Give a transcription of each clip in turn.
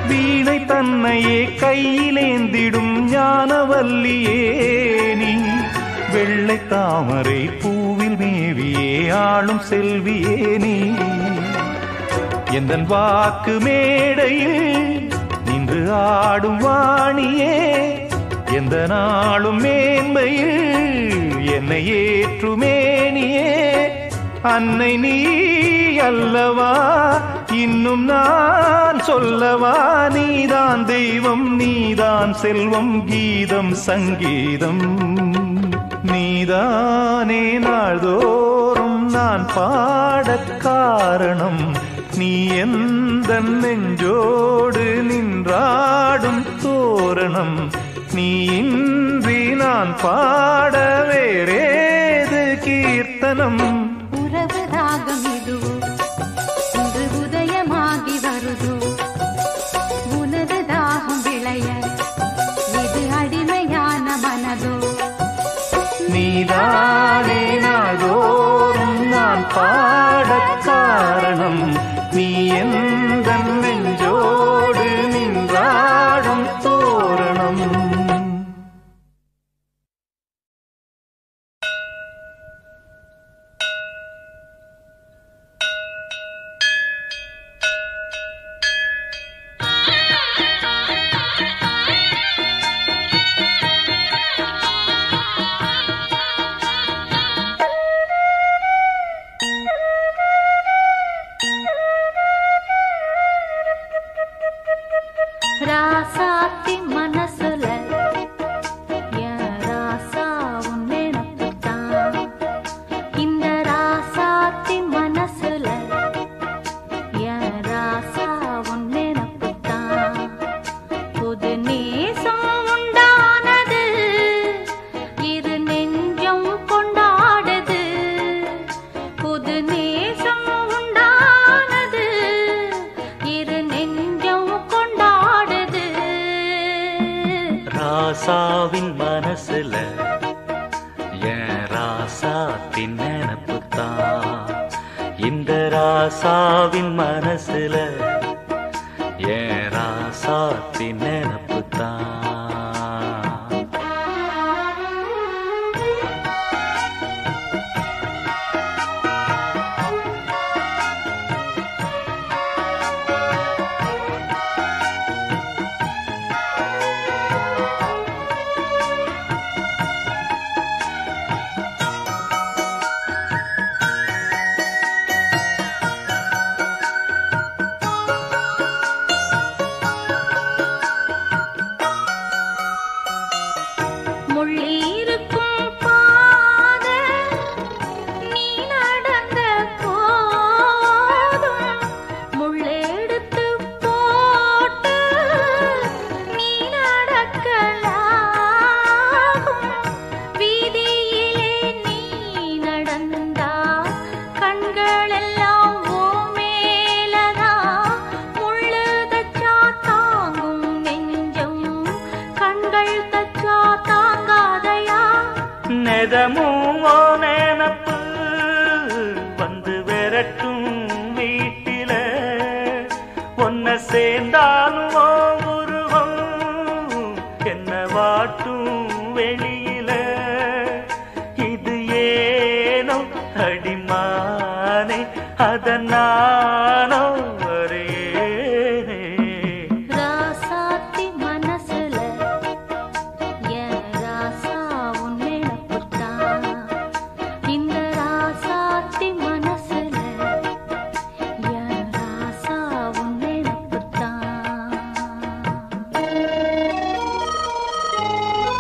வீணை தன்னையே கையிலேந்திடும் ஞானவல்லியே நீ வெள்ளை தாமரை பூவில் மேவியே ஆளும் செல்வியே நீ எந்தன் வாக்கு மேடையில் நின்று ஆடும் வாணியே எந்த நாளும் மேன்மையில் என்னை ஏற்றுமேனியே அன்னை நீ அல்லவா இன்னும் நான் சொல்லவா நீதான் தெய்வம் நீதான் செல்வம் கீதம் சங்கீதம் நீதானே நாள்தோறும் நான் பாடக் காரணம் நீ எந்த நெஞ்சோடு நின்றாடும் தோரணம் நீ இன்றி நான் பாட வேறேது கீர்த்தனம் உறவு ராகம் இதுவோ இன்று உதயமாகி வருதோ உனது தாகம் விளைய இது அடிமையான மனதோ நீதானே நாள்தோறும் நான் பாடக் காரணம் நீ எந்த நெஞ்சோடு நின்றாடும் தோரணம் ராசாத்தி மனசுல என் ராசா உன் நினைப்புத்தான். இந்த ராசாத்தி மனசுல என் ராசா உன் நினைப்புத்தான். புது நேசம் உண்டானது இரு நெஞ்சம் கொண்டாடுது புது நேசம் உண்டானது இரு நெஞ்சம் கொண்டாடுது ராசாவின் மனசுல என் ராசாத்தின் நினப்புத்தான் இந்த ராசாவின் மனசுல என் ராசாத்தின் நினப்புத்தான் முள்ளிருக்கும் பாதை நீ நடந்த போதும் முள்ளெடுத்து போட்டு நீ நடக்கலாகும் வீதியிலே நீ நடந்தா கண்களெல்லாம் ஓ மேலதான் முள்ளு தச்சா தாங்கும் நெஞ்சம் கண்கள் தச்சா தாங்காதையா நெதமும் ஓ நினப்பு வந்து விரட்டும் வீட்டில ஒன்ன சேர்ந்தாலும் ஓ உருவம் என்ன வாட்டும் வெளியில இது ஏனோ அடிமானே அதனானோ அறியேனே ராசாத்தி மனசுல என் ராசா உன் நினைப்புத்தான். இந்த ராசாத்தி மனசுல என் ராசா உன் நினைப்புத்தான்.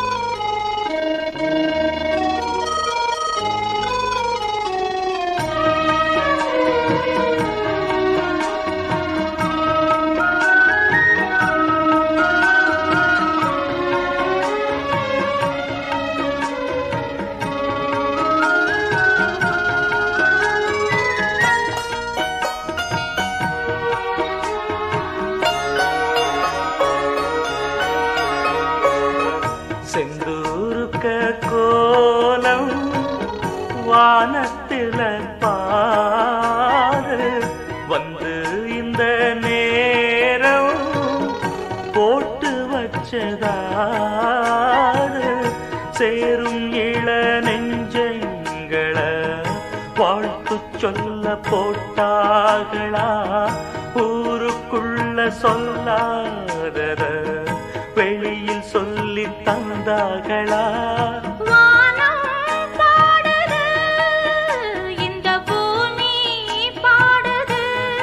சேரும் இள நெஞ்சங்கள வாழ்த்து சொல்ல போட்டார்களா ஊருக்குள்ள சொல்லாதத வெளியில் சொல்லி தந்தார்களா வானம் பாடுது இந்த பூமி பாடுது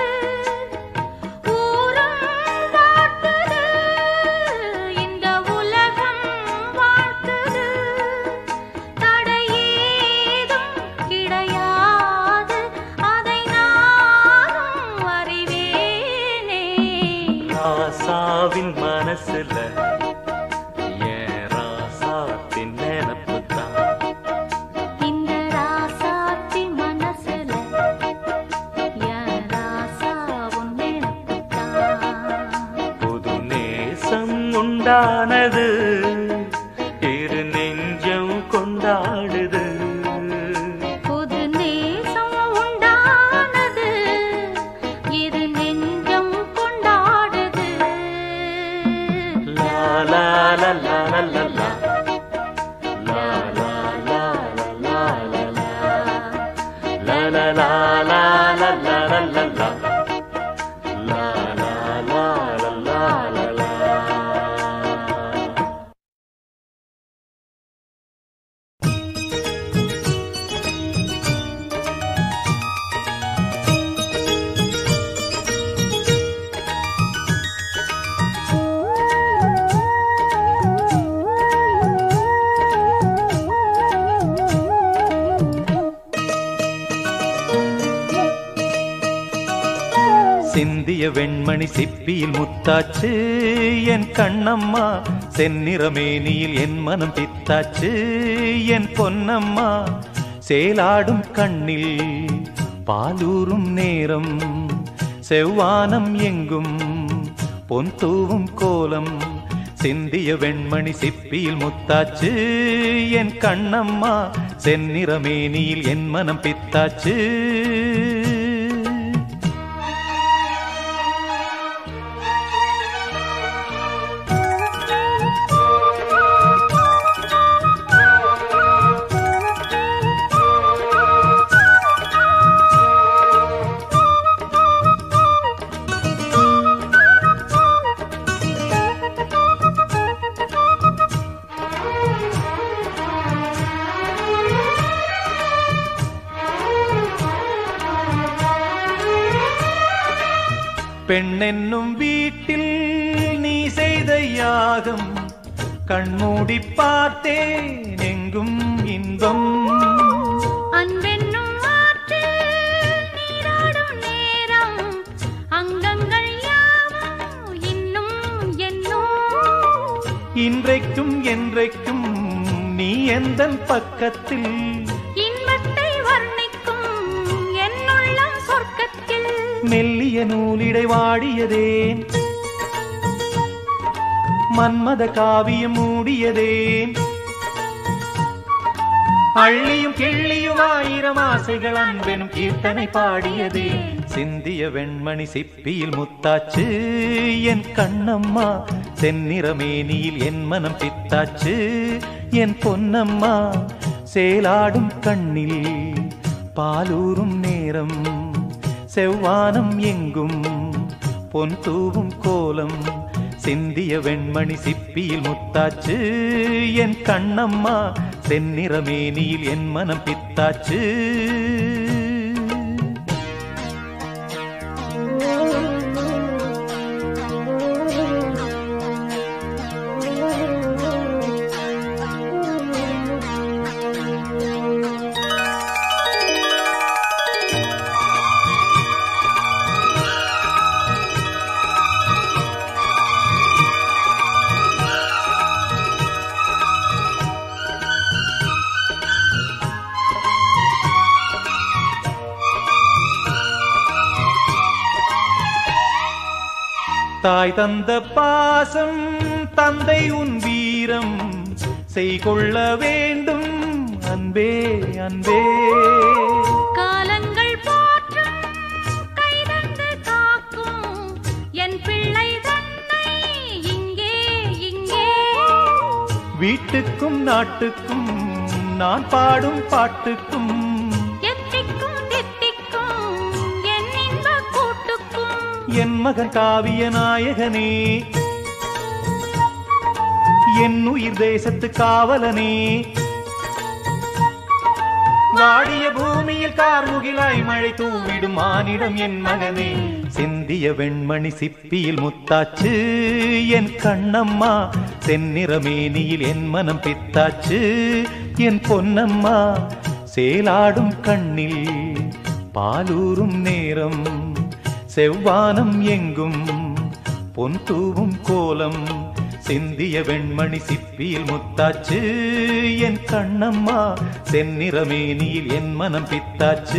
ஊரும் வாழ்த்துது இந்த உலகம் வாழ்த்துது தடையேதும் கிடையாது அதை நானும் அறிவேனே ராசாவின் மனசுல ஏன் ராசாத்தின் நினப்பு தான் இந்த ராசாத்தி மனசுல என் ராசா உன் நினைப்புதான் புது நேசம் உண்டானது இரு நெஞ்சம் கொண்டாடுது புது நேசம் உண்டானது இரு நெஞ்சம் கொண்டாடுது லா லா லா லா லா லா லா. லா லா லா லா லா லா லா. லா லா லா லா லா லா லா லா லா. லா லா லா லா லா லா லா. சிந்திய வெண்மணி சிப்பியில் முத்தாச்சு என் கண்ணம்மா செந்நிறமேனியில் என் மனம் பித்தாச்சு என் பொன்னம்மா சேலாடும் கண்ணில் பாலூரும் நேரம் செவ்வானம் எங்கும் பொன் தூவும் கோலம் சிந்திய வெண்மணி சிப்பியில் முத்தாச்சு என் கண்ணம்மா செந்நிறமேனியில் என் மனம் பித்தாச்சு பெண்ணென்னும் வீட்டில் நீ செய்த யாகம் கண்மூடி பார்த்தேன் எங்கும் இன்பம் அன்பென்னும் ஆற்றில் நீராடும் நேரம் அங்கங்கள் யாவும் இன்னும் என்னும் இன்றைக்கும் என்றைக்கும் நீ எந்தன் பக்கத்தில் இன்பத்தை வர்ணிக்கும் என்னுள்ளம் சொர்க்கத்தில் மெல்லிய நூலிடை வாடியதேன் மன்மத காவியம் மூடியதேன் அள்ளியும் கிள்ளியும் ஆயிரம் ஆசைகள் அன்பெனும் கீர்த்தனை பாடியதே சிந்திய வெண்மணி சிப்பியில் முத்தாச்சு என் கண்ணம்மா செந்நிறமேனியில் என் மனம் பித்தாச்சு என் பொன்னம்மா சேலாடும் கண்ணில் பாலூரும் நேரம் செவ்வானம் எங்கும் பொன் தூவும் கோலம் சிந்திய வெண்மணி சிப்பியில் முத்தாச்சு என் கண்ணம்மா செந்நிறமேனியில் என் மனம் பித்தாச்சு தாய் தந்த பாசம் தந்தை உன் வீரம் செய்கொள்ள வேண்டும் அன்பே அன்பே காலங்கள் போற்றும் கைதந்து காக்கும் என் பிள்ளை தன்னை இங்கே இங்கே வீட்டுக்கும் நாட்டுக்கும் நான் பாடும் பாட்டுக்கும் எத்திக்கும் தித்திக்கும் என் இன்ப கூட்டுக்கும் என் மகன் காவிய நாயகனே என் உயிர் தேசத்து காவலனே வாடிய பூமியில் கார்முகிலாய் மழை தூவிடும் மானிடம் என் மகனே சிந்திய வெண்மணி சிப்பியில் முத்தாச்சு என் கண்ணம்மா செந்நிறமேனியில் என் மனம் பித்தாச்சு என் பொன்னம்மா சேலாடும் கண்ணில் பாலூரும் நேரம் செவ்வானம் எங்கும் பொன் தூவும் கோலம் சிந்திய வெண்மணி சிப்பியில் முத்தாச்சு என் கண்ணம்மா செந்நிறமேனியில் என் மனம் பித்தாச்சு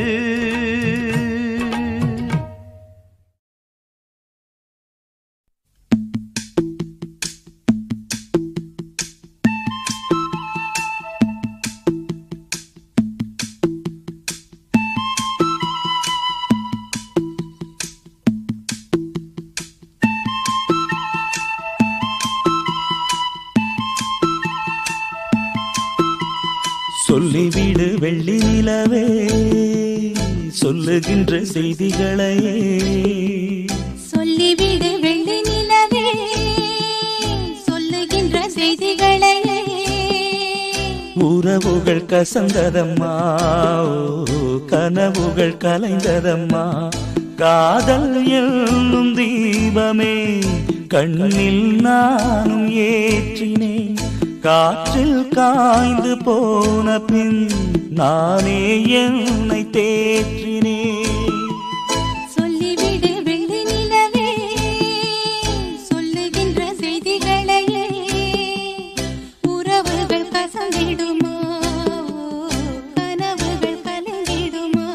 சொல்லிவிடு வெள்ளி நிலவே சொல்லுகின்ற செய்திகளையே சொல்லிவிடு வெள்ளி நிலவே சொல்லுகின்ற செய்திகளையே உறவுகள் கசந்ததம்மா ஓ, கனவுகள் கலைந்ததம்மா காதல் என்னும் தீபமே கண்ணில் நானும் ஏற்றினேன் காற்றில் காய்ந்து போன பின் நானே என்னை தேற்றினேன் சொல்லிவிடு வெள்ளி நிலவே சொல்லுகின்ற செய்திகளையே உறவுகள் கசந்திடுமா கனவுகள் கலந்திடுமா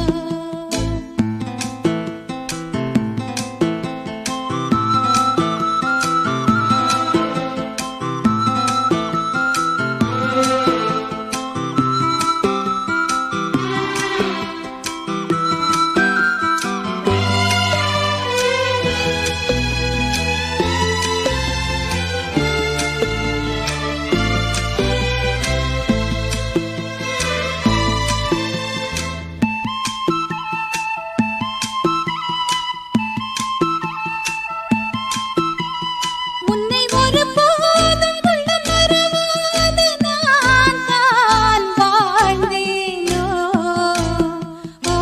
உன்னை ஒருபோதும் உள்ளம் மறவாது நான் தான் வாழ்ந்தேனோ ஓ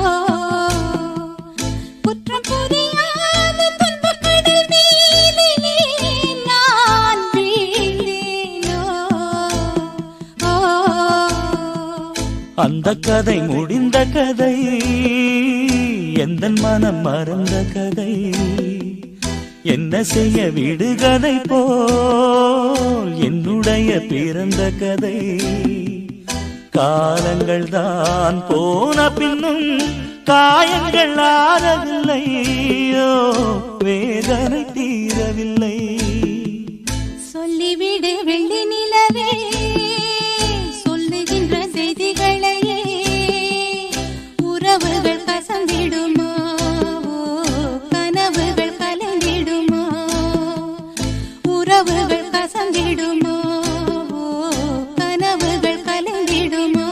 குற்றம் புரியாத துன்பக் கடல் மீது ஏன் நான் வீழ்ந்தேனோ ஓ அந்த கதை முடிந்த கதை எந்த மனம் மறந்த கதை என்ன செய்ய விடுகதை போல் என்னுடைய பிறந்த கதை காலங்கள் தான் போன பின்னும் காயங்கள் ஆறவில்லையோ வேதனை தீரவில்லை சொல்லிவிடு வெள்ளி நிலவே சொல்லுகின்ற செய்திகளையே உறவுகள் கசந்திடுமா கனவுகள் கலந்திடுமா உறவுகள் கசந்திடுமா கனவுகள் கலந்திடுமா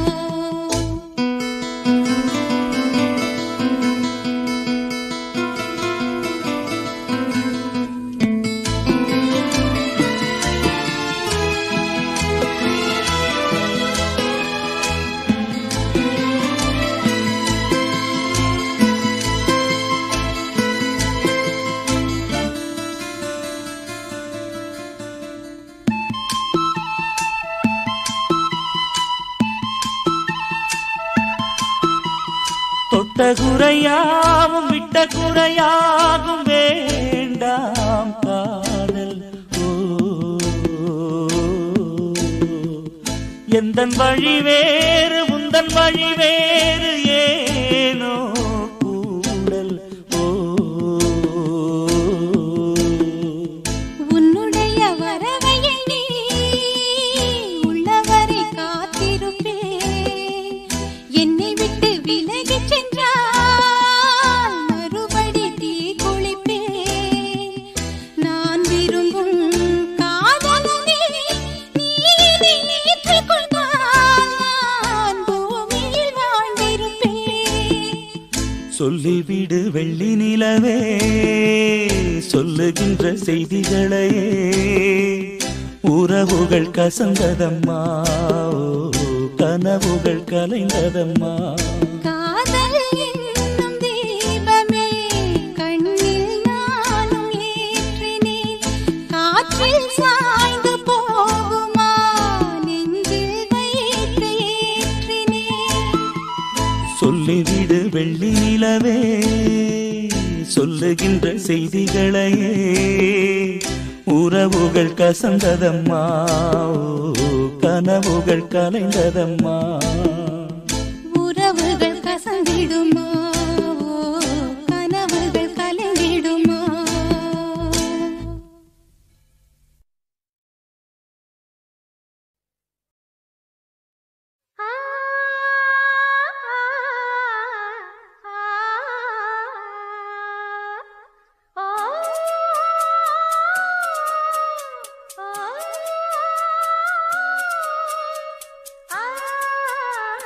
தொட்ட குறையாவும் விட்ட குறையாகும் வேண்டாம் காதல் ஓ எந்தன் வழி வேறு உந்தன் வழி வேறு ஏனோ கூடல் ஓ உன்னுடைய வரவை எண்ணி உள்ளவரை காத்திருப்பேன் என்னை விட்டு விலகிச் சென்றால் மறுபடி தீ குளிப்பேன் நான் விரும்பும் காதலனே நீ சொல்லிவிடு வெள்ளி நிலவே சொல்லுகின்ற செய்திகளையே உறவுகள் கசந்ததம்மா ஓ, கனவுகள் கலைந்ததம்மா காதல் என்னும் தீபமே கண்ணில் நானும் ஏற்றினேன் காற்றில் சாய்ந்து போகுமா நெஞ்சில் வைத்து ஏற்றினேன் சொல்லிவிடு வெள்ளி நிலவே சொல்லுகின்ற செய்திகளையே உறவுகள் கசந்ததம்மா ஓ, கனவுகள் கலைந்ததம்மா உறவுகள் கசந்திடுமா ஓ, கனவுகள் கலைந்திடுமா ஆ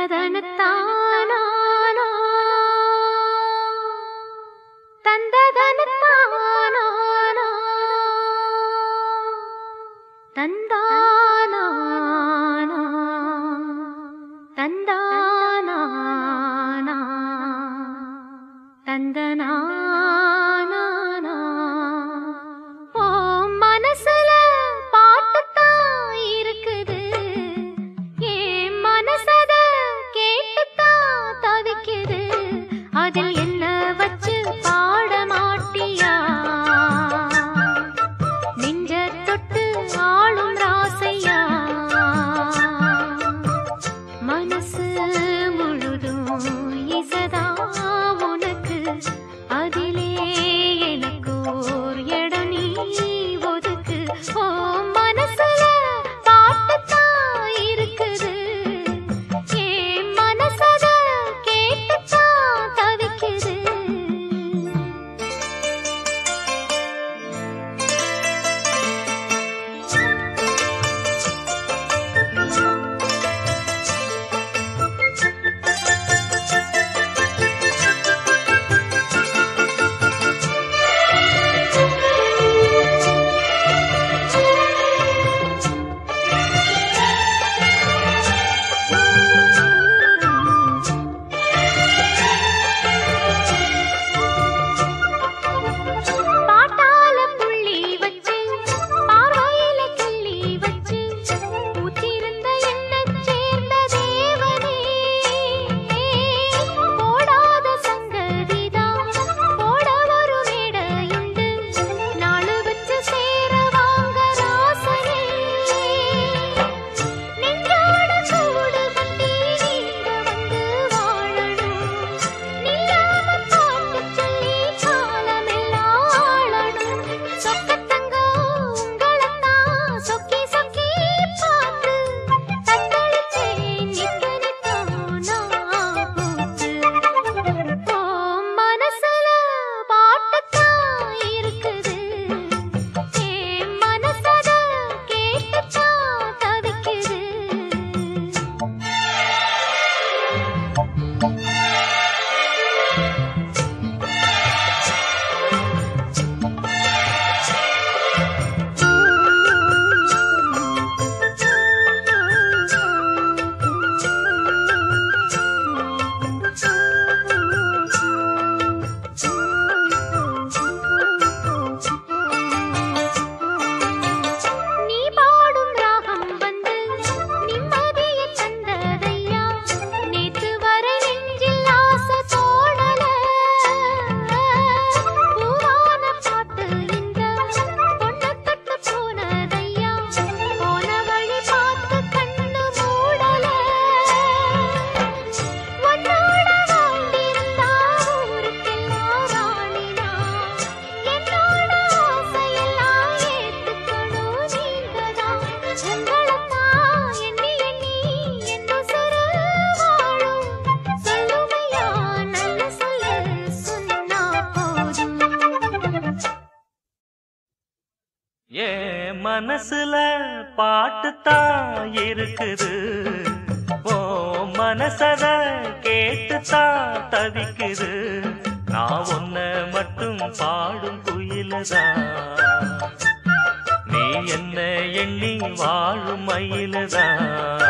தந்ததனத்தானா தந்ததனத்தானா தந்தானா தந்தானா தந்தனானா ஓ மனசுல பாட்டுத்தான் இருக்குது ஏன் மனசத கேட்டுத்தான் தவிக்குது அதில் என்ன வச்சு பாட மாட்டியா நெஞ்ச தொட்டு ஆளும் ராசையா மனசு முழுதும் இசதா உனக்கு அதிலே எனக்கு ஓர் இடம் நீ ஒதுக்கு ஓ மனசுல பாட்டுத்தான் இருக்குது ஏன் மனசத கேட்டுத்தான் தவிக்குது பாட்டால புள்ளி வச்சு பார்வையில கிள்ளி வச்சு ஊத்திருந்த எண்ணச் சேர்ந்த தேவனே போடாத சங்கதிதான் போட ஒரு மேடையுண்டு நாளு வச்சு சேர வாங்க ராசனே நெஞ்சோட கூடு கட்டி நீங்க வந்து வாழணும் நில்லாம பாட்டு சொல்லி காலமெல்லாம் ஆளணும் சொக்கத்தங்கம் உங்களத்தான் சொக்கி சொக்கி பார்த்து தத்தளிச்சே நிக்க நிக்க நான் பூத்து ஓ மனசுல பாட்டுத்தான் இருக்குது ஏன் மனசத கேட்டுத்தான் தவிக்குது நீ பாடும் ராகம் வந்து நிம்மதிய தந்ததையா நேத்து வர நெஞ்சில் ஆசை தோணல பூவான பாட்டு இந்த பொண்ணு தொட்டு போனதையா போன வழி பார்த்து கண்ணு மூடல உன்னோட வாழ்ந்திருந்தா ஊருக்கெல்லாம் ராணினா என்னோட ஆசையெல்லாம் ஏத்துக்கணும் நீங்கதான் உங்களைத்தான் எண்ணி எண்ணி என் உசுரு வாழும் சொல்லுமையா நல்ல சொல்லு சொன்னா போதும் ஏ மனசுல பாட்டுத்தான் இருக்குது ஓ மனசத கேட்டுத்தான் தவிக்குது நான் ஒன்ன மட்டும் பாடும் குயிலதான் நீ என்ன எண்ணி வாழும் மயிலதான்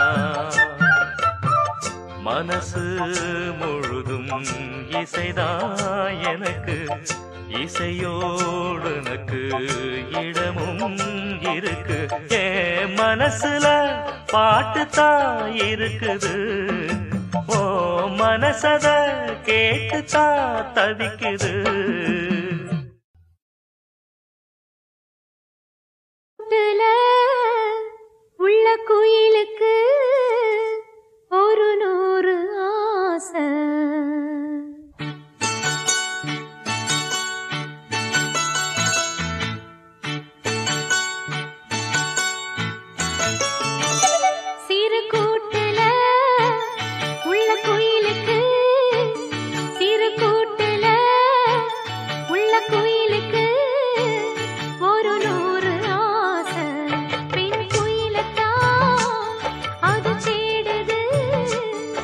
மனசு முழுதும் இசைதான் எனக்கு இசையோடு எனக்கு இடமும் இருக்கு ஏ மனசுல பாட்டுத்தான் இருக்குது ஓ மனசத கேட்டுத்தான் தவிக்குது கூட்டுல உள்ள குயிலுக்கு ஒரு நூறு ஆசை சிறு கூட்டுல உள்ள குயிலுக்கு சிறு கூட்டுல உள்ள குயிலுக்கு ஒரு நூறு ஆசை பெண் குயிலத்தான் அது தேடுது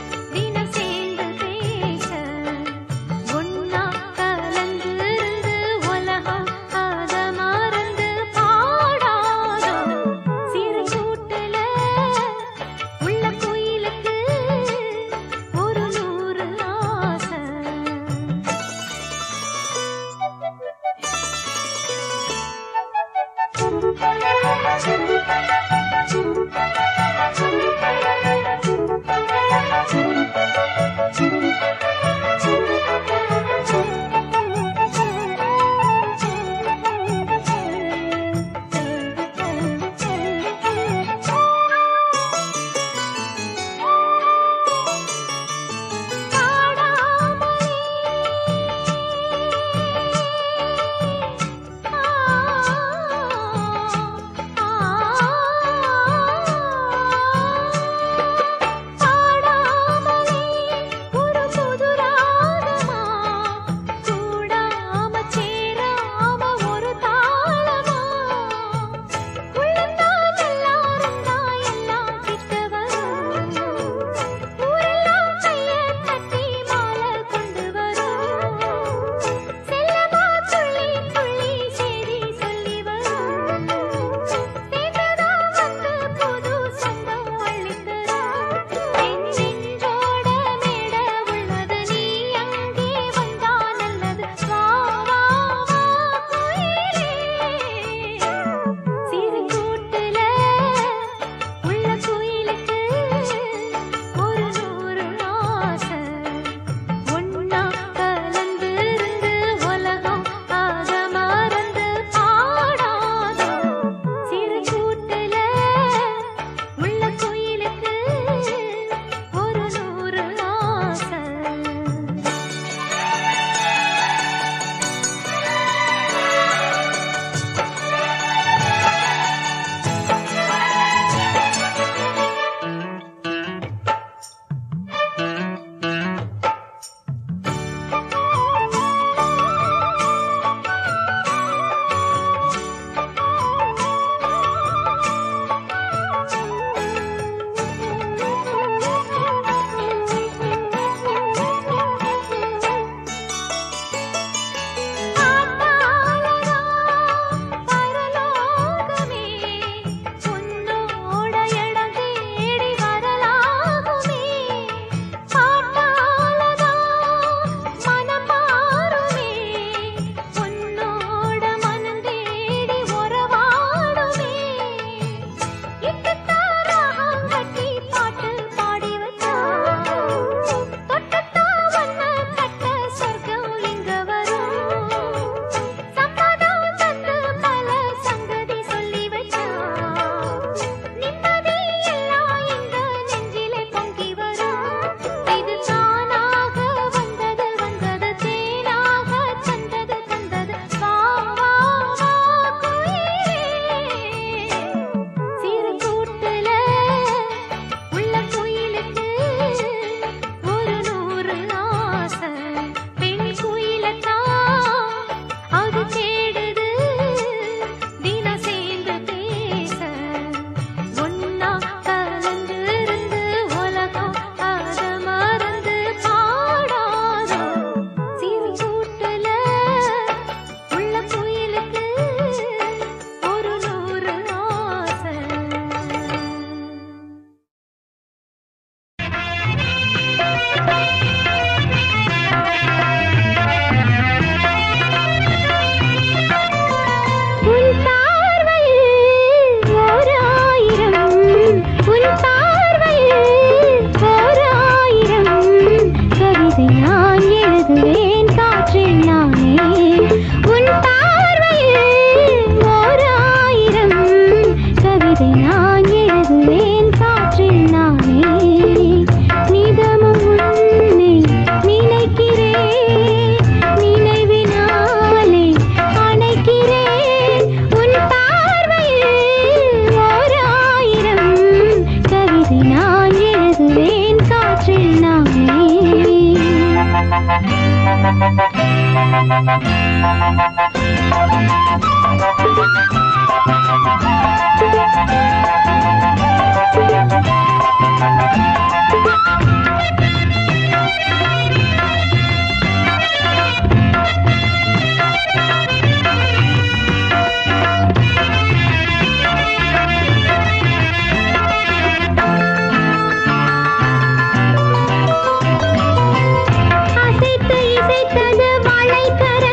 அசைத்து இசைத்தது வாழை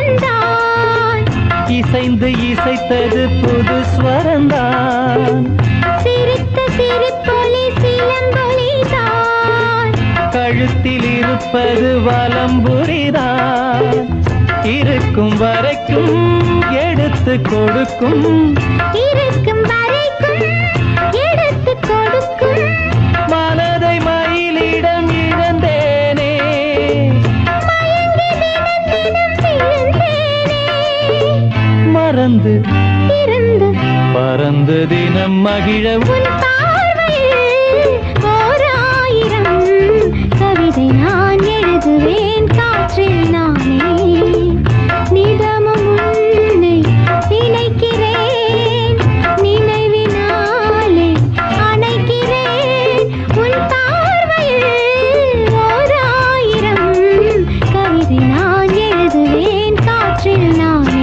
கரந்தான் இசைந்து இசைத்தது புது ஸ்வரந்தான் சிரித்த சிரிப்பொலி சிலம்பொலிதான் கழ கழுத்தில் இருப்பது வலம்புரிதான் இருக்கும் வரைக்கும் எடுத்து கொடுக்கும் இருக்கும் வரைக்கும் எடுத்து கொடுக்கும் மனதை மயிலிடம் இழந்தேனே மயங்கி தினம் தினம் விழுந்தேனே மறந்து இருந்து பறந்து தினம் மகிழ உன் பார்வையில் ஓர் ஆயிரம் கவிதை நான் எழுதுவேன் காற்றில் நானே நிதமும் உன்னை நினைக்கிறேன் நினைவினாலே அணைக்கிறேன் உன் பார்வையில் ஓர் ஆயிரம் கவிதை நான் எழுதுவேன் காற்றில் நானே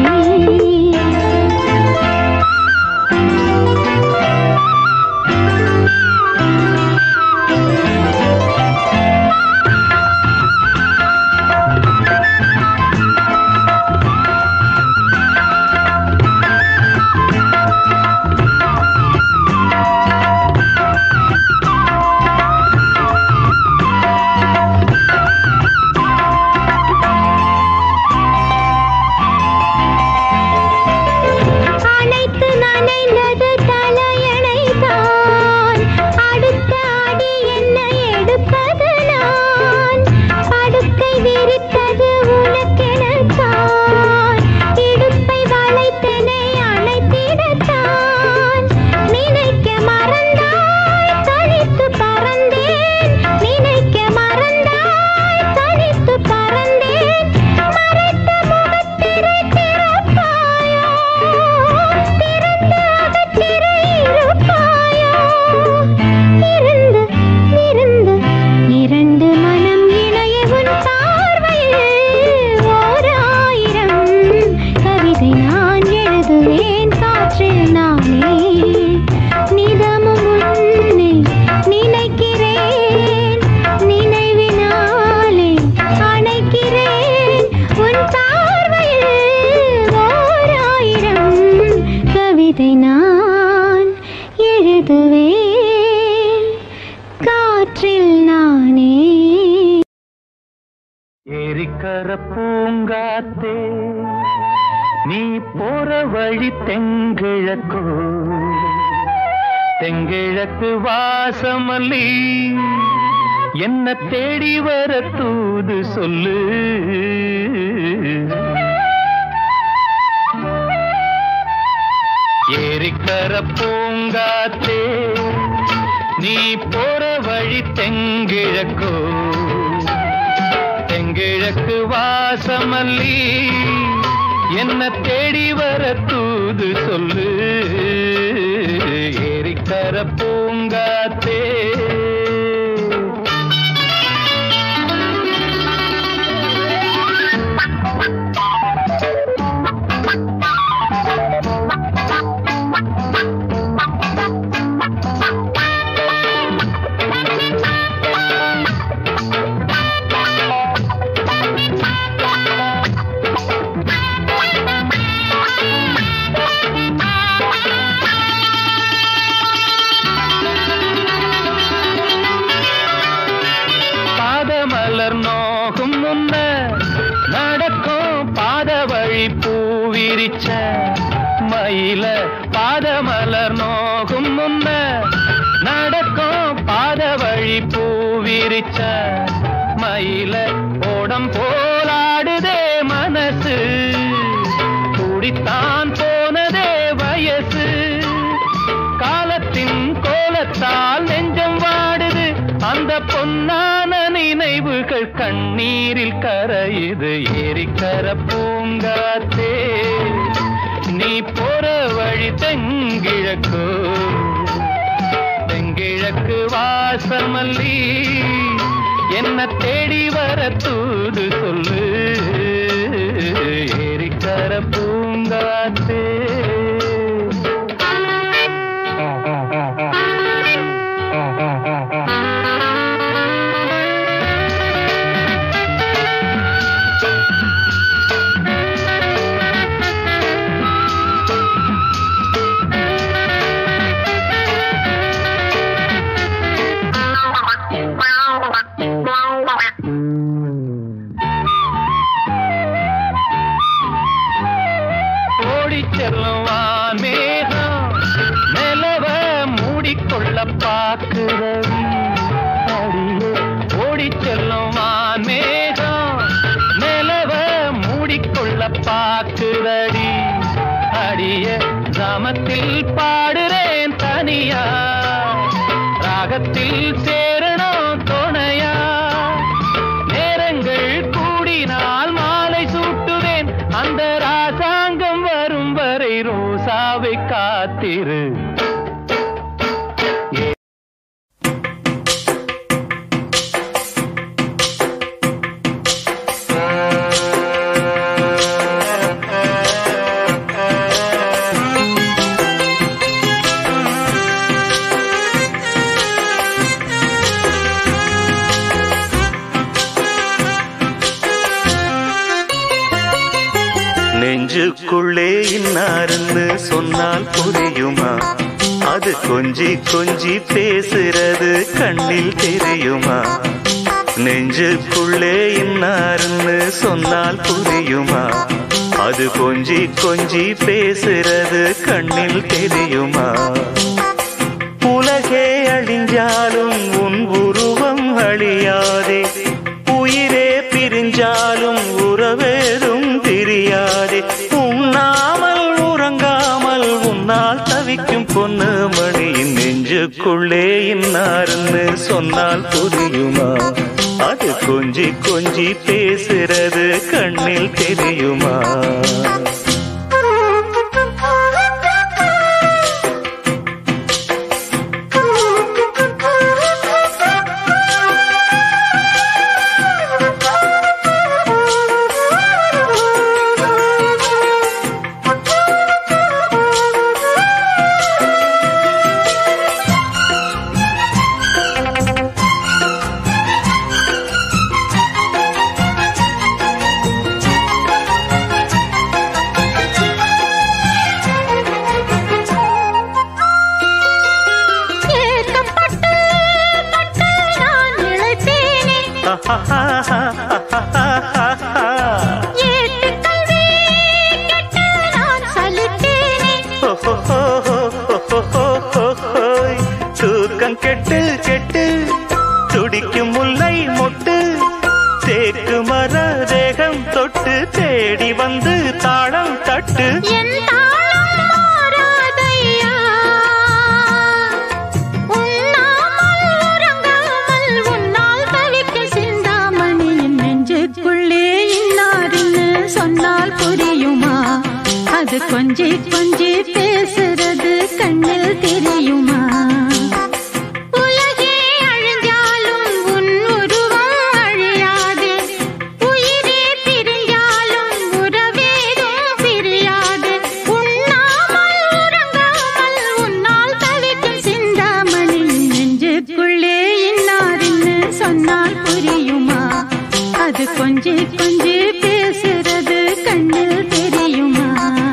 அனைத்து நனைந்தது தலையணைதான் அடுத்த அடி என்ன எடுப்பது நான் படுக்கை விரித்தது உனக்கெனத்தான் இடுப்பை வளைத்தனை அணைத்திடத்தான் நினைக்க மறந்தாய் தனித்து பறந்தேன் நினைக்க மறந்தாய் தனித்து பறந்தேன் மறைத்த முகத்திரை திறப்பாயோ திறந்து அகத்திரை இருப்பாயோ இருந்து இருந்து இரண்டு மனம் இணைய உன் பார்வையில் ஓர் ஆயிரம் கவிதை நான் எழுதுவேன் காற்றில் நானே நிதமும் உன்னை நினைக்கிறேன் நினைவினாலே அணைக்கிறேன் உன் பார்வையில் ஓர் ஆயிரம் கவிதை நான் எழுதுவேன் காற்றில் நானே ஏரிக்கர பூங்காத்தே நீ போற வழி தெங்கிழக்கோ தெங்கிழக்கு வாசமல்லி என்ன தேடி வர தூது சொல்லு ஏரிக்கர பூங்காத்தே நீ போற வழி தெங்கிழக்கோ தெங்கிழக்கு வாசமல்லி என்ன தேடி வர தூது சொல்லு ஏரிக்கர பூங்காத்தே பாதமலர் நோகும் முன்ன நடக்கும் பாத வழி பூவிரிச்ச மயில பாதமலர் நோகும் முன்ன நடக்கும் பாத வழி பூவிரிச்ச மயில ஓடம் போலாடுதே மனசு குடித்தான் போனதே வயசு காலத்தின் கோலத்தால் நெஞ்சம் வாடுது அந்த பொன்னான நினைவுகள் கண்ணீரில் கரையுது ஏரிக்கர பூங்காத்தே நீ போற வழி தெங்கிழக்கு தெங்கிழக்கு வாசமல்லி என்ன தேடி வர தூது சொல்லு ஏரிக்கர பூங்காத்தே Wow. நெஞ்சுக்குள்ளே இன்னாருன்னு சொன்னால் புரியுமா அது கொஞ்சி கொஞ்சி பேசுறது கண்ணில் தெரியுமா நெஞ்சுக்குள்ளே இன்னாருன்னு சொன்னால் புரியுமா அது கொஞ்சி கொஞ்சி பேசுறது கண்ணில் தெரியுமா உலகே அழிஞ்சாலும் உன் உருவம் அழியாதே உயிரே பிரிஞ்சாலும் உறவேதும் பிரியாதே உண்ணாமல் உறங்காமல் உன்னால் தவிக்கும் பொண்ணு மணியின் நெஞ்சுக்குள்ளே இன்னாருன்னு சொன்னால் புரியுமா அது கொஞ்சி கொஞ்சி பேசுறது கண்ணில் தெரியுமா ஏற்கப்பட்டு பட்டு நான் இழைத்தேனே ஏட்டு கல்வி கெட்டு நான் சலித்தேனே தூக்கம் கெட்டு கெட்டு துடிக்கும் முல்லை மொட்டு தேக்கு மர தேகம் தொட்டு தேடி வந்து தாளம் தட்டு என் தாளம் மாறாதையா உண்ணாமல் உறங்காமல் உன்னால் தவிக்க சிந்தாமணியின் நெஞ்சுக்குள்ளே இன்னாருன்னு சொன்னால் புரியுமா அது கொஞ்சி கொஞ்சி பேசுறது கண்ணில் தெரியுமா உலகே அழிஞ்சாலும் உன் உருவம் அழியாதே உயிரே பிரிஞ்சாலும் உறவேதும் பிரியாதே உண்ணாமல் உறங்காமல் உன்னால் தவிக்கும் சிந்தாமணி நெஞ்சுக்குள்ளே இன்னாருன்னு சொன்னால் புரியுமா அது கொஞ்சி கொஞ்சி பேசுறது கண்ணில் தெரியுமா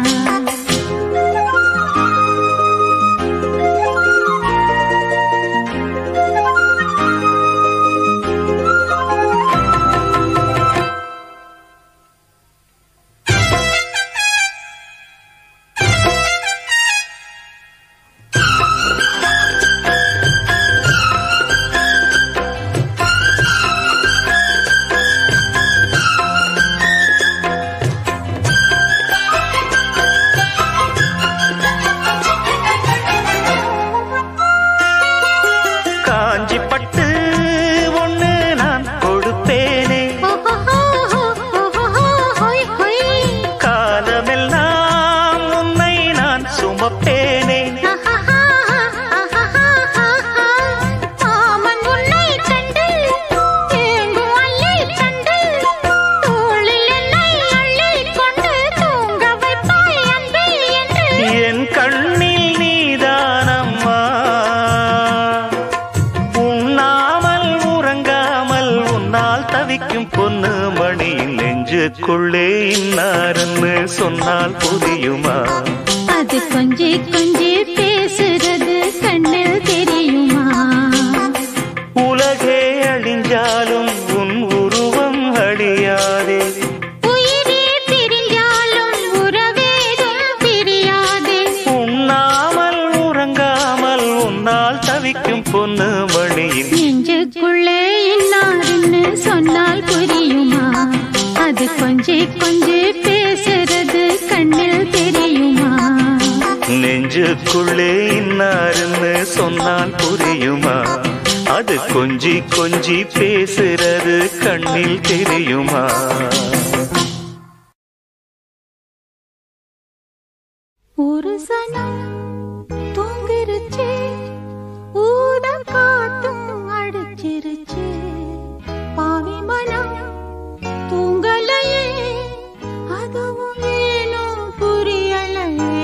காஞ்சி பட்டு ஒண்ணு நான் கொடுப்பேனே காலமெல்லாம் உன்னை நான் சுமப்பேனே ஆமன் உன்னை கண்டு ஏங்கும் அள்ளி கண்டு தோளில் என்னை அள்ளிக் கொண்டு தூங்க வைப்பாய் அன்பே என்று என் கண்ணில் நீதானம்மா உண்ணாமல் உறங்காமல் உன்னால் தவிக்கும் பொண்ணு மணி நெஞ்சுக்குள்ளே இன்னாருன்னு சொன்னால் புரியுமா அது கொஞ்சி கொஞ்சி பேசுறது கண்ணில் தெரியுமா உலகே அழிஞ்சாலும் உன் உருவம் அழியாதே உயிரே பிரிஞ்சாலும் உறவேதும் பிரியாதே உண்ணாமல் உறங்காமல் உன்னால் தவிக்கும் பொண்ணு மணியின் நெஞ்சுக்குள்ளே இன்னாருன்னு சொன்னால் புரியுமா அது கொஞ்சி கொஞ்சி பேசுறது கண்ணில் தெரியுமா நெஞ்சுக்குள்ளே இன்னாருன்னு சொன்னால் புரியுமா அது கொஞ்சி கொஞ்சி பேசுறது கண்ணில் தெரியுமா ஒரு சனம் தூங்கிருச்சு ஊத காத்தும் அடிச்சிருச்சு பாவி மனம் தூங்கலையே அதுவும் ஏனோ புரியலையே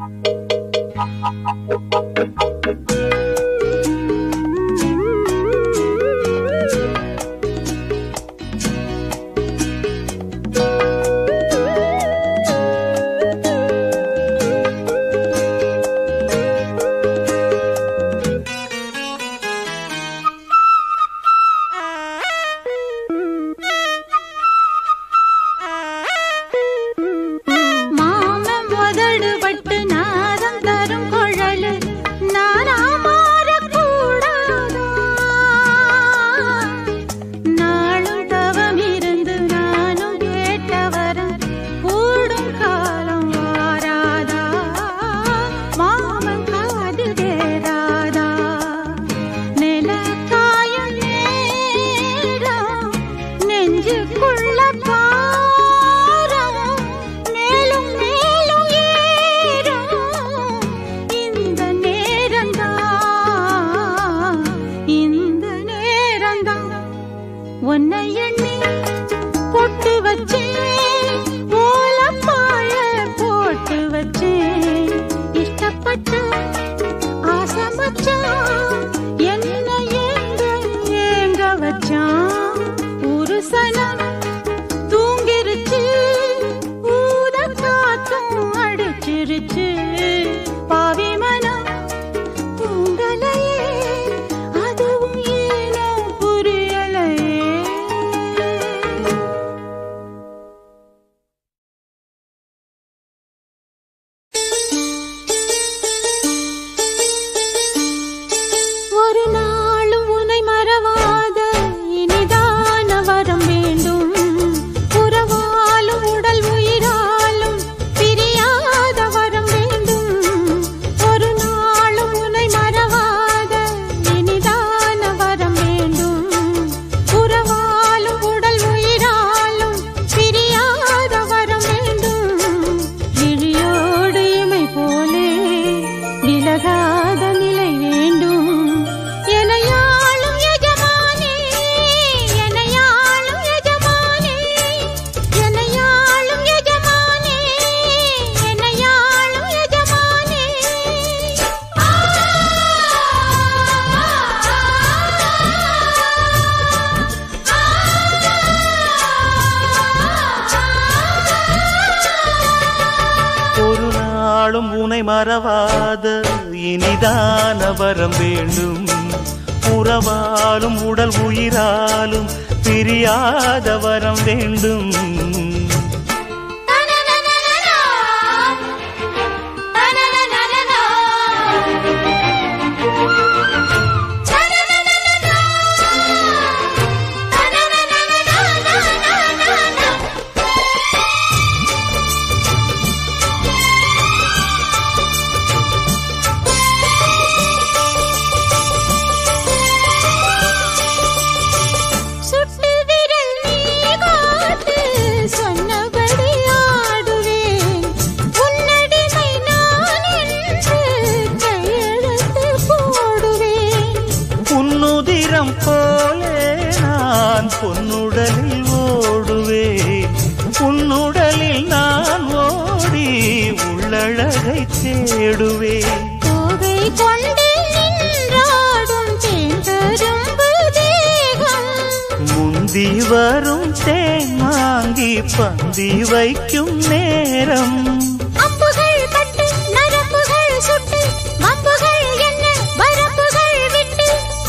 மாமன் முதடு பட்டு நாதம் தரும் குழலு நானா மாறக்கூடாதா நாளும் தவம் இருந்து நானும் கேட்டவரம் கூடும் காலம் வாராதா மாமன் காது தேராதா நில காயும் நேரம் நெஞ்சுக்குள்ள பாரம் மேலும் மேலும் ஏறும் இந்த நேரம்தான் இந்த நேரம்தான் உன்னை எண்ணி பொட்டு வச்சேன் ஓலப்பாழ போட்டு வச்சேன் இஷ்டப்பட்டு ஆசமச்சான் என்ன ஏங்க ஏங்க வச்சான் ஒரு சனம் தூங்கிருச்சு ஊத காத்தும் அடிச்சிருச்சு பாவி மனம் தூங்கலையே அதுவும் ஏனோ புரியலையே ஒரு நாளும் உன்னை மறவாத இனிதான வரம் வேண்டும் உறவாலும் உடல் உயிராலும் பிரியாத வரம் வேண்டும் ஒரு நாளும் உன்னை மறவாத இனிதான வரம் வேண்டும் உறவாலும் உடல் உயிராலும் பிரியாத வரம் வேண்டும் விழியோடு இமை போலே விலகாத நிலை வேண்டும் எனையாளும் எஜமானே எனையாளும் எஜமானே எனையாளும் எஜமானே எனையாளும் எஜமானே ஒரு நாளும் உனை மறவாத இனிதான வரம் வேண்டும் உறவாலும் உடல் உயிராலும் பிரியாத வரம் வேண்டும் சுட்டு விரல் நீ காட்டு சொன்னபடி ஆடுவேன் உன்னடிமை நான் என்று கையெழுத்து போடுவேன் உன்னுதிரம் போலே நான் பொன்னுடலில் ஓடுவேன் உன்னுடலில் நான் ஓடி உள்ளழகை தேடுவேன் கோகை கொண்டு நின்றாடும் தேங்கரும்பு தேகம் முந்தி வரும் தேங்காங்கி பந்தி வைக்கும் நேரம் அம்புகள் பட்டு நரம்புகள் சுட்டு மம்புகள் என்ன வரப்புகள் விட்டு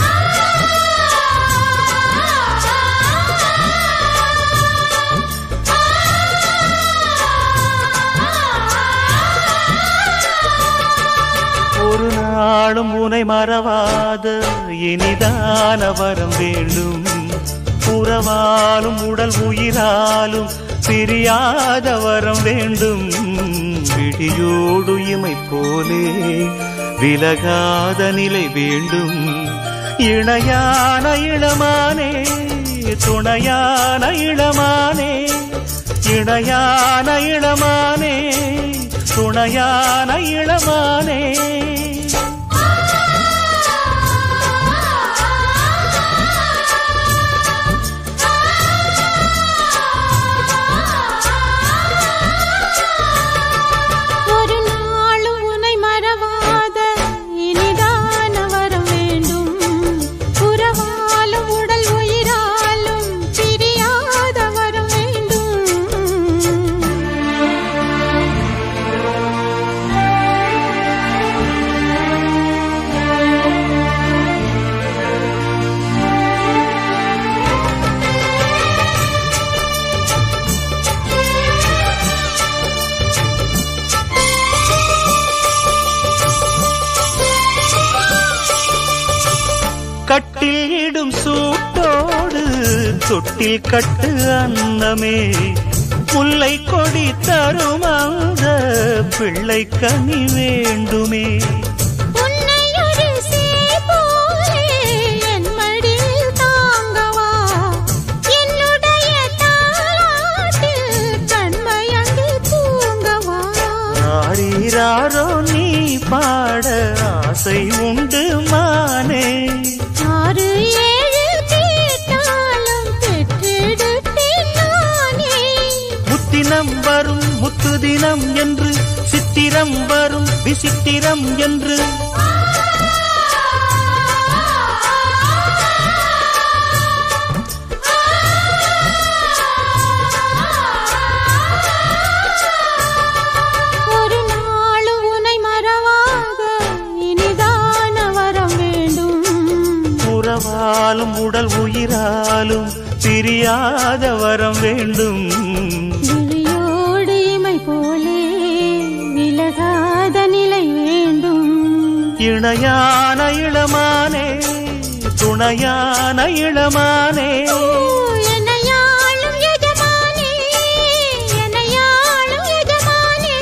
ஒரு நாளும் உனை மறவாத இனிதான வரம் வேண்டும் உறவாலும் உடல் உயிராலும் பிரியாத வரம் வேண்டும் விடியோடு இமை போலே விலகாத நிலை வேண்டும் இணையான இளமானே துணையான இளமானே இணையான இளமானே துணையான இளமானே ஒரு நாளும் கட்டிலிடும் சூட்டோடு தொட்டில் கட்டு அன்னமே முல்லை கொடி தரும் அந்த பிள்ளை கனி வேண்டுமே உன்னை ஒரு சேய் போலே என் மடியில் தாங்கவா என்னுடைய தாலாட்டில் கண்மயங்கி தூங்கவா ஆரீராரோ நீ பாட ஆசை உண்டு மானே ஆறு ஏழு கேட்டாலும் பெற்றெடுத்தேன் நானே முத்தினம் வரும் முத்து தினம் என்று சித்திரம் வரும் விசித்திரம் என்று ஒரு நாளும் உன்னை மறவாத இனிதான வரம் வேண்டும் உறவாலும் உடல் உயிராலும் பிரியாத வரம் வேண்டும் விழியோடு இமை போலே விலகாத நிலை வேண்டும் இணையான இளமானே துணையான இளமானே ஓ, என்னையாளும் எஜமானே என்னையாளும் எஜமானே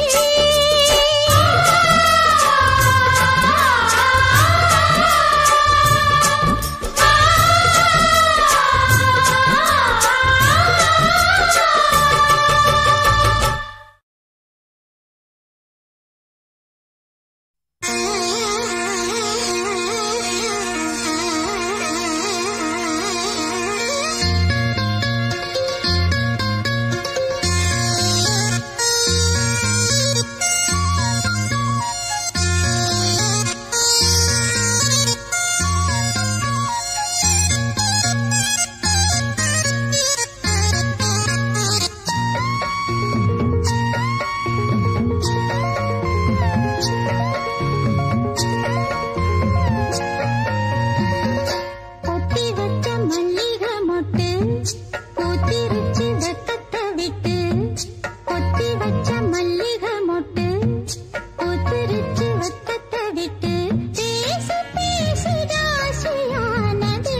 பொத்தி வச்ச மல்லிகை மொட்டு பூத்திருச்சு வெக்கத்தை விட்டு பொத்தி வச்ச மல்லிகை மொட்டு பூத்திருச்சு வெக்கத்தை விட்டு பேசி பேசி ராசியானதே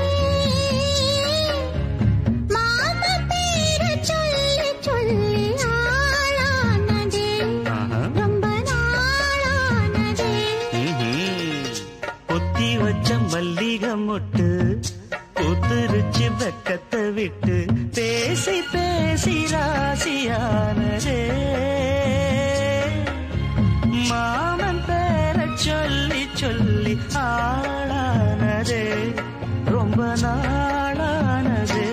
மாம பேர சொல்லி சொல்லி ஆளானதே ரொம்ப நாளானதே பொத்தி வச்ச மல்லிகை மொட்டு பூத்துருச்சு வெக்கத்தை விட்டு பேசி பேசி ராசியானதே மாமன் பேர சொல்லி சொல்லி ஆளானதே ரொம்ப நாளானதே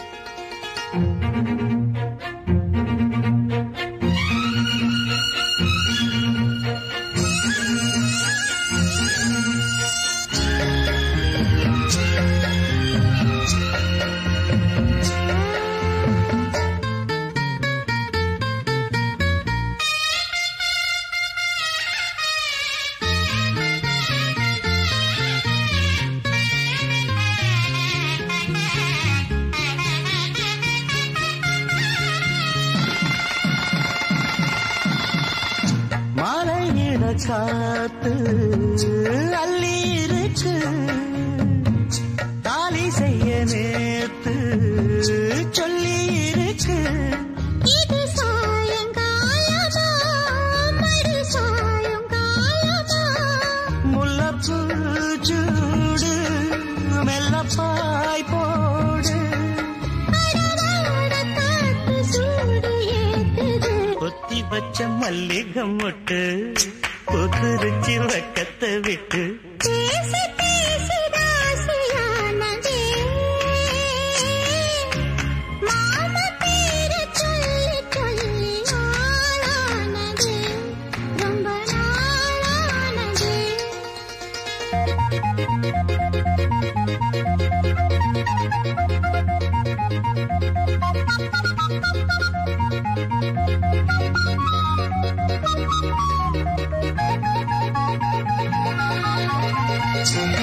மலையிட காத்து அள்ளி இருக்கு தாலி செய்ய நேத்து சொல்லி இருக்கு இது சாயங்காலமா மறு சாயங்காலமா முல்லப்பூ சூடு மெல்லப்பாய் போடு அடவோட காத்து சூடு ஏத்துது கொத்தி வச்ச மல்லிகை மொட்டு கொத்துருச்சி வக்கத்தை விட்டு பேசி பேசி ராசியானதே மாம பேர சொல்லி சொல்லி ஆளானதே ரொம்ப நாளானதே Thank you.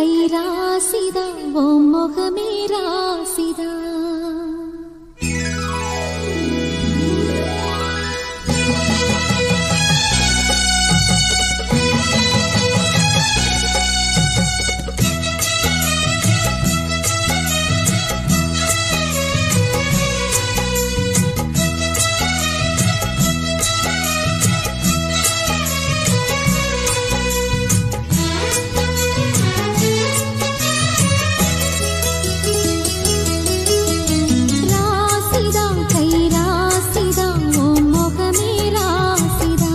கை ராசிதா ஓ முகமே ராசிதா ராசிதா கை ராசிதா ஓ முகமே ராசிதா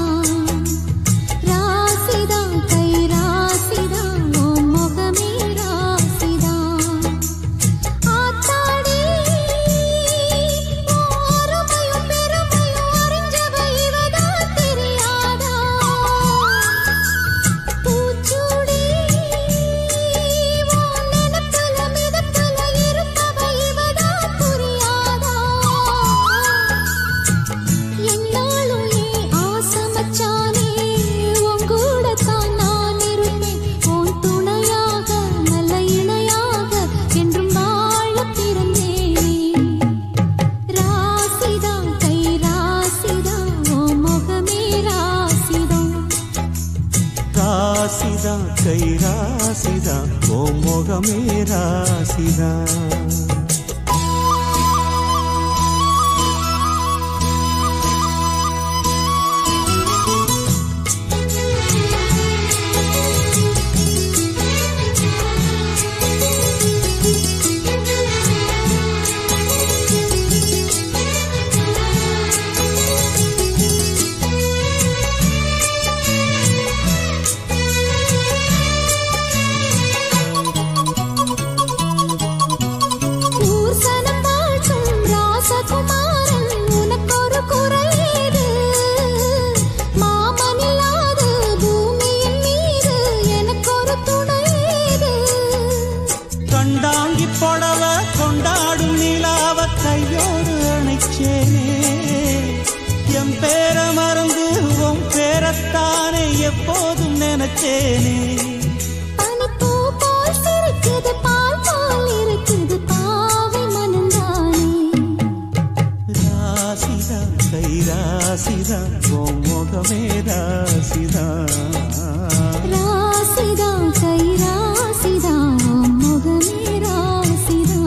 ராசிதா கை ராசிதா ஓ முகமே ராசிதா ஆத்தாடி ஓரமையும் பெருமையும் அறிஞ்சவ இவதா தெரியாதா பூச்சூடி உன் நினைப்புல மிதப்புல இருப்பவ இவதா புரியாதா என்னாலும் ஏன் ஆசை மச்சானே உன் கூடத்தான் நான் இருப்பேன் உன் துணையாக நல்ல இணையாக என்றும் வாழ பிறந்தேனே ராசிதா கை ராசிதா ஓ முகமே ராசிதா ராசிதா கை ராசிதா ஓ முகமே ராசிதா ஊர்சனம் வாழ்த்தும் ராசகுமாரன் உனக்கொரு குறையீடு மாமனில்லாத பூமியின் மீது எனக்கொரு துணையீடு கண்டாங்கி புடவ கொண்டாடும் நிலாவ கையோடு அணைச்சேனே என் பேர மறந்து உன் பேரத்தானே எப்போதும் நினைச்சேனே பனிப்பூ போல் சிரிக்குது பால் போல் இருக்குது பாவை மனந்தானே ராசிதா கை ராசிதா ஓ முகமே ராசிதா ராசிதா கை ராசிதா உன் முகமே ராசிதா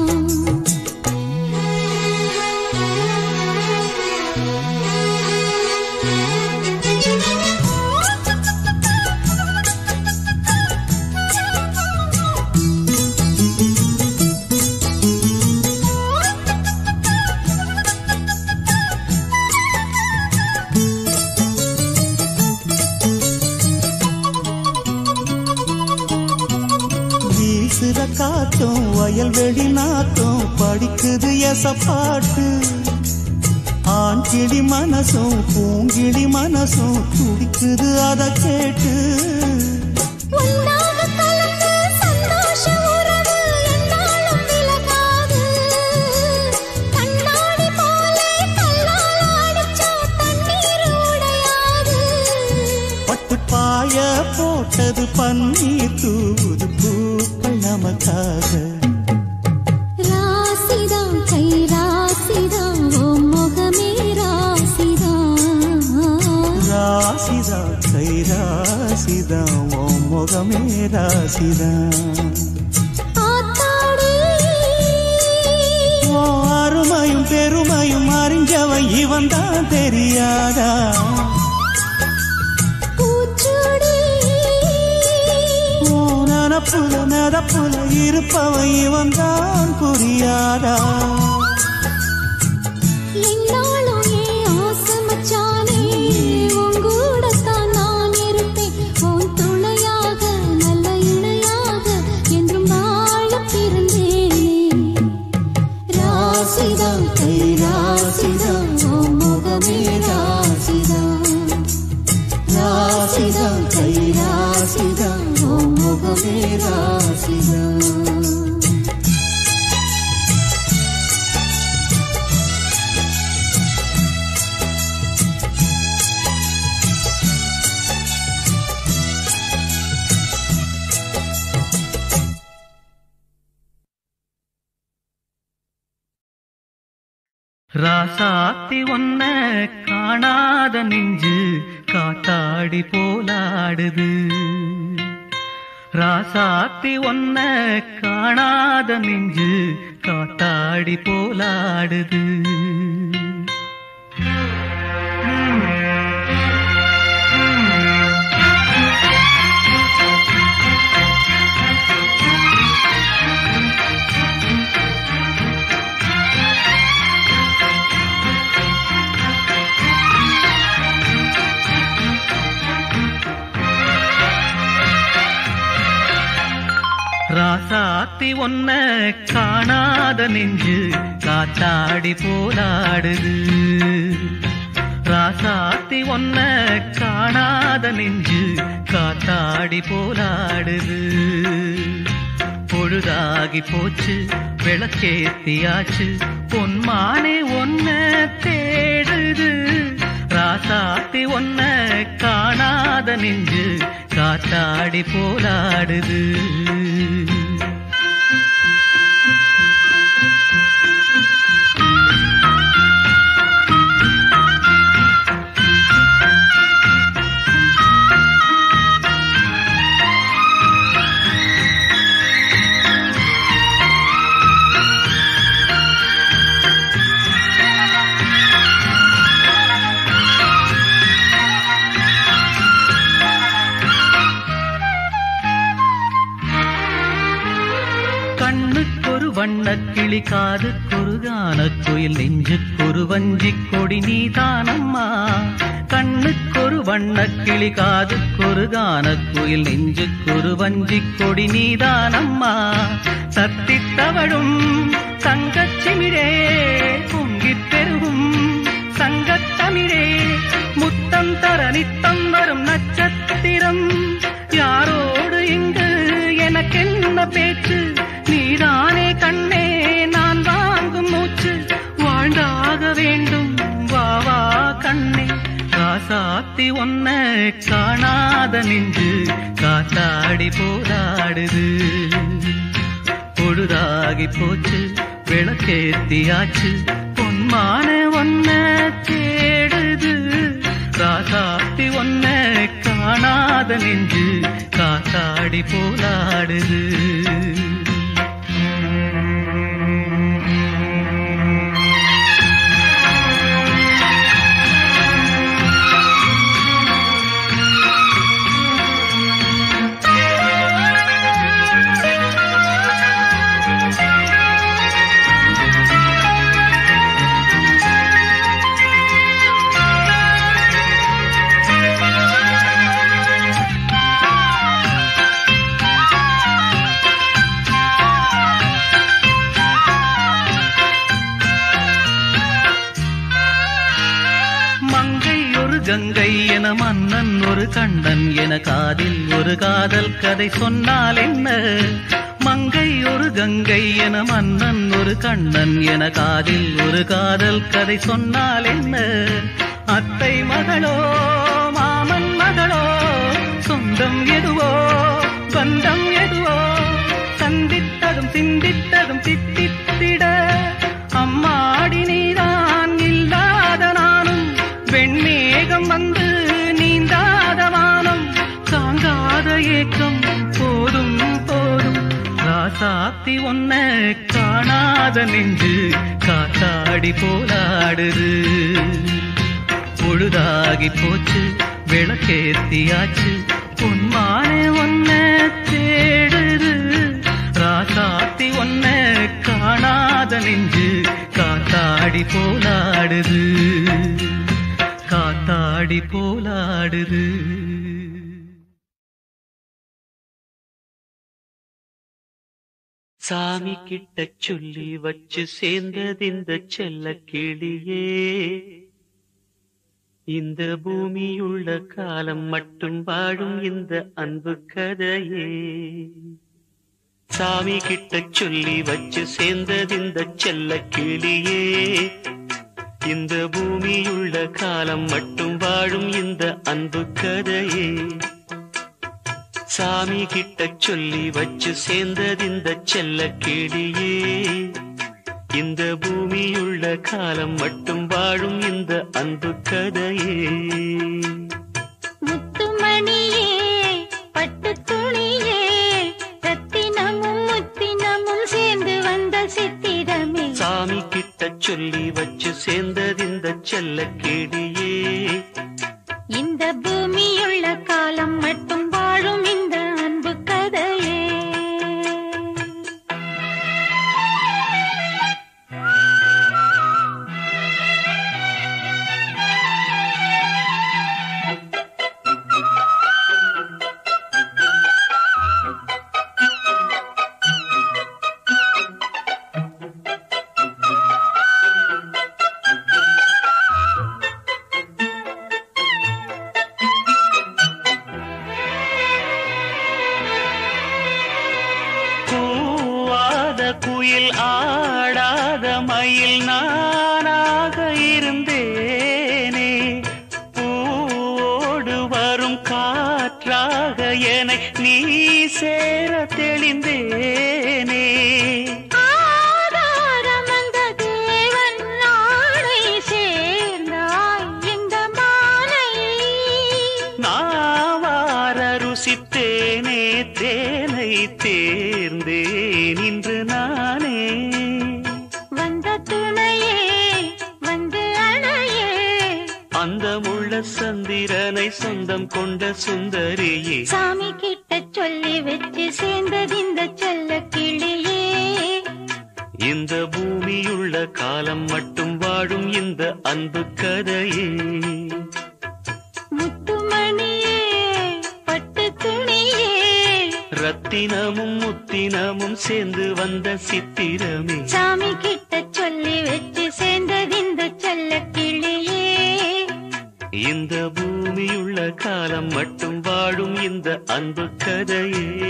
வீசுற காத்தும் வயல்வெளி நாத்தும் படிக்குது எசப்பாட்டு ஆண் கிளி மனசும் பூங்கிளி மனசும் துடிக்குது அத கேட்டு உன்னாக கலந்து சந்தோஷ உறவு என்னாலும் விலகாது கண்ணாடி போலே கல்லால் அடிச்சா தண்ணீர் உடையாது பட்டு பாய போட்டது பன்னீர் தூது பூக்கள் நமக்காக ராசிதா கை ராசிதா ஓ முகமே ராசிதா ராசிதா கை ராசிதா ஓ முகமே ராசிதா ஆத்தாடி ஓ அருமையும் பெருமையும் அறிஞ்சவன் இவன் தான் தெரியாதா பூச்சூடி ஓ நனப்புல நடப்புல இருப்பவன் இவன் தான் புரியாதா என்னாலும் ஏன் ஆசை மச்சானே உன் கூடத்தான் நான் இருப்பேன் உன் துணையாக நல்ல இணையாக என்றும் வாழ பிறந்தேனே ராசிதா கை ராசிதா ஓ முகமே ராசிதா ராசிதா கை ராசிதா ஓ முகமே ராசிதா ராசாத்தி ஒன்ன காணாத நெஞ்சு காத்தாடி போலாடுது ராசாத்தி ஒன்ன காணாத நெஞ்சு காத்தாடி போலாடுது ராசாத்தி ஒன்ன காணாத நெஞ்சு காத்தாடி போலாடுது ராசாத்தி ஒன்ன காணாத நெஞ்சு காத்தாடி போலாடுது பொழுதாகி போச்சு விளக்கேத்தியாச்சு பொன்மானே ஒன்ன தேடுது ராசாத்தி ஒன்ன காணாத நெஞ்சு காத்தாடி போலாடுது கண்ணுக்கொரு வண்ணக் கிளி காதுக்கொரு கானக் குயில் நெஞ்சுக்கொரு வஞ்சிக் கொடி நீதானம்மா கண்ணுக்கொரு வண்ணக் கிளி காதுக்கொரு கானக் குயில் நெஞ்சுக்கொரு வஞ்சிக் கொடி நீதானம்மா சத்தித் தவழும் தங்கச் சிமிழே பொங்கிப் பெருகும் சங்கத்தமிழே முத்தம் தர நித்தம் வரும் நட்சத்திரம் யாரோடு இங்கு எனக்கென்ன பேச்சு நீதானே கண்ணே நான் வாங்கும் மூச்சு வாழ்ந்தாக வேண்டும் வா வா கண்ணே காசாத்தி ஒன்ன காணாத நின்று காத்தாடி போராடுது பொழுதாகி போச்சு விளக்கேத்தியாச்சு பொன்மான ஒன்ன தேடுது ராசாத்தி ஒன்ன காணாத நெஞ்சு காத்தாடி போலாடுது மங்கை ஒரு கங்கை என மன்னன் ஒரு கண்ணன் என காதில் ஒரு காதல் கதை சொன்னால் என்ன மங்கை ஒரு கங்கை என மன்னன் ஒரு கண்ணன் என காதில் ஒரு காதல் கதை சொன்னால் என்ன அத்தை மகளோ மாமன் மகளோ சொந்தம் எதுவோ பந்தம் எதுவோ சந்தித்ததும் சிந்தித்ததும் தித்தித்திட அம்மாடி நீதான் இல்லாத நானும் வெண்மேகம் வந்து நீந்தாத வானம் தாங்காத ஏக்கம் போதும் போதும் ராசாத்தி ஒன்ன காணாத நெஞ்சு காத்தாடி போலாடுது பொழுதாகி போச்சு விளக்கேத்தியாச்சு பொன்மானே ஒன்ன தேடுது ராசாத்தி ஒன்ன காணாத நெஞ்சு காத்தாடி போலாடுது காத்தாடி போலாடுது சாமி கிட்ட சொல்லி வச்சு சேர்ந்தது இந்த செல்ல கிளியே இந்த பூமியுள்ள காலம் மட்டும் வாழும் இந்த அன்பு கதையே சாமி கிட்ட சொல்லி வச்சு சேர்ந்தது இந்த செல்ல கிளியே இந்த பூமியுள்ள காலம் மட்டும் வாழும் இந்த அன்பு கதையே சாமி கிட்ட சொல்லி வச்சு சேர்ந்தது இந்த செல்ல கிளியே இந்த பூமியுள்ள காலம் மட்டும் வாழும் இந்த அன்பு கதையே முத்துமணியே பட்டு துணியே ரத்தினமும் முத்தினமும் சேர்ந்து வந்த சித்திரமே சாமி கிட்ட சொல்லி வச்சு சேர்ந்தது இந்த செல்ல கேடியே இந்த பூமியுள்ள காலம் மட்டும் வாழும் இந்த அன்பு கதையே கூவாத குயில் ஆடாத மயில் நானாக இருந்தேனே பூவோடு வரும் காற்றாக என நீ சேர தெளிந்தேனே ஆதாரம் அந்த தேவன் நாளை சேர்ந்தாய் இந்த மாலை நாவார ருசித்தேனே தேனை தேர்ந்தேன் இன்று நானே வந்த துணையே வந்து அணையே அந்த முள்ள சந்திரனை சொந்தம் கொண்ட சுந்தரியே சாமி கிட்ட சொல்லி வச்சு சேர்ந்தது இந்த செல்ல கிளியே இந்த பூமியுள்ள காலம் மட்டும் வாழும் இந்த அன்பு கதையே முத்துமணியே பட்டு துணியே ரத்தினமும் முத்தினமும் சேர்ந்து வந்த சித்திரமே சாமி கிட்ட சொல்லி வச்சு சேர்ந்தது இந்த செல்ல கிளியே இந்த பூமியுள்ள காலம் மட்டும் வாழும் இந்த அன்பு கதையே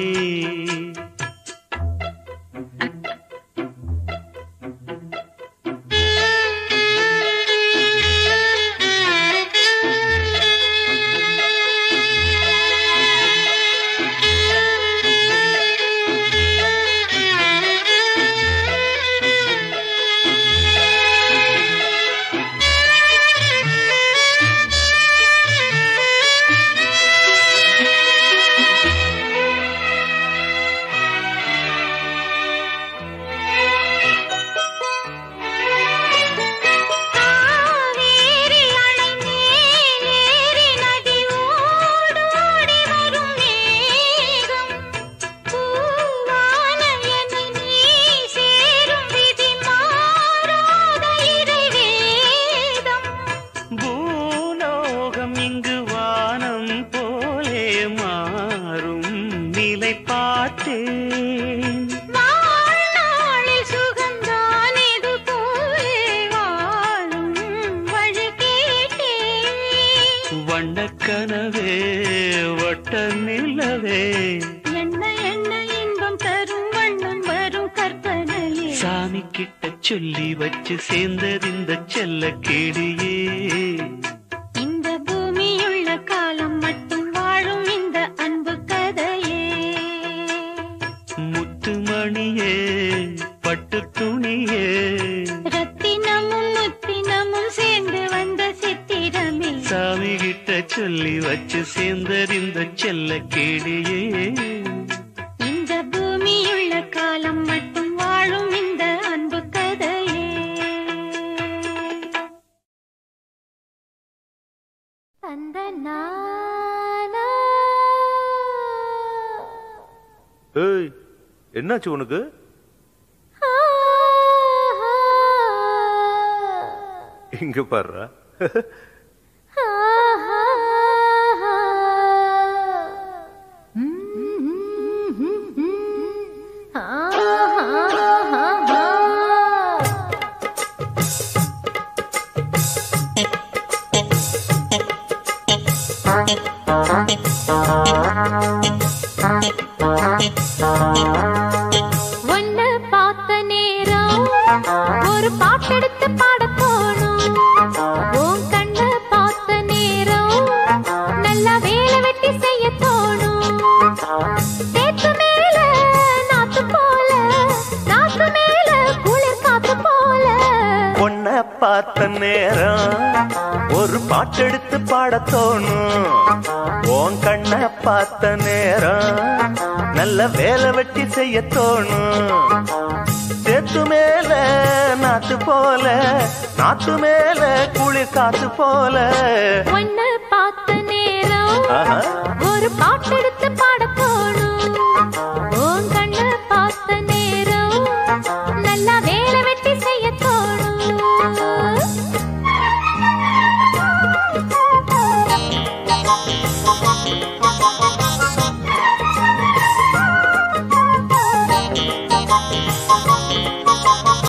காவேரி அணை மேலேறி நதி ஓடோடி வரும் மேகம் பூவான என்னை நீ சேரும் விதி மாறாத இறைவேதம் பூலோகம் இங்கு வானம் போலே மாறும் நிலை பார்த்தேன் வாழ்நாளில் சுகந்தான் இது போலே வாழும் வழி கேட்டேன் வண்ணக்கனவே வட்ட நிலவே என்ன என்ன இன்பம் தரும் வண்ணம் வரும் கற்பனையே சாமி கிட்ட சொல்லி வச்சு சேர்ந்தது இந்த செல்ல கேடியே இந்த பூமியுள்ள காலம் மட்டும் வாழும் இந்த அன்பு கதையே முத்துமணியே பட்டு துணியே ரத்தினமும் முத்தினமும் சேர்ந்து வந்த சித்திரமே சாமி கிட்ட சொல்லி வச்சு சேர்ந்தது இந்த செல்ல கேடியே இந்த பூமியுள்ள காலம் மட்டும் வாழும் இந்த அன்பு கதையே அந்த நானா ஏய் என்னாச்சு உனக்கு இங்க பாருடா ஒன்னு பார்த்த நேரம் ஒரு பாட்டெடுத்து பாட தோணும் உன் கண்ணு பார்த்த நேரம் நல்லா வேலை வெட்டி செய்ய தோணும் சேத்து மேல நாத்து போல நாத்து மேல குளிர் காத்து போல பார்த்த நேரம் ஒரு பாட்டெடுத்து பாடத் தோணும் உன் கண்ணை பார்த்த நேரம் நல்ல வேலை வெட்டி செய்ய தோணும் சேத்து மேல நாத்து போல நாத்து மேல குளிர் காத்து போல ஒன்னு பார்த்த நேரம் ஆஹா. ஒரு பாட்டெடுத்து பாட